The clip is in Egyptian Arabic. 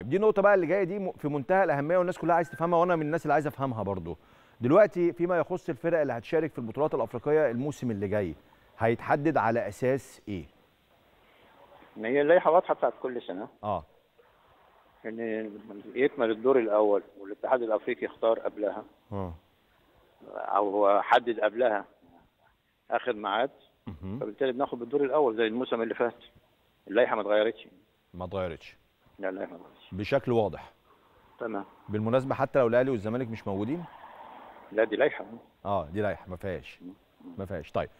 دي نقطه بقى اللي جايه دي م- في منتهى الاهميه والناس كلها عايز تفهمها وانا من الناس اللي عايز افهمها برضو دلوقتي فيما يخص الفرق اللي هتشارك في البطولات الافريقيه الموسم اللي جاي هيتحدد على اساس ايه ان هي اللائحه واضحه بتاعت كل سنه اه ان يكمل الدور الاول والاتحاد الافريقي يختار قبلها اه او حدد قبلها اخر ميعاد مهم. فبالتالي بناخد بالدور الاول زي الموسم اللي فات اللائحه ما اتغيرتش ما اتغيرتش لا اللائحه ما اتغيرتش بشكل واضح تمام بالمناسبه حتى لو الاهلي والزمالك مش موجودين لا دي لائحه اه دي لائحه ما فيهاش ما فيهاش طيب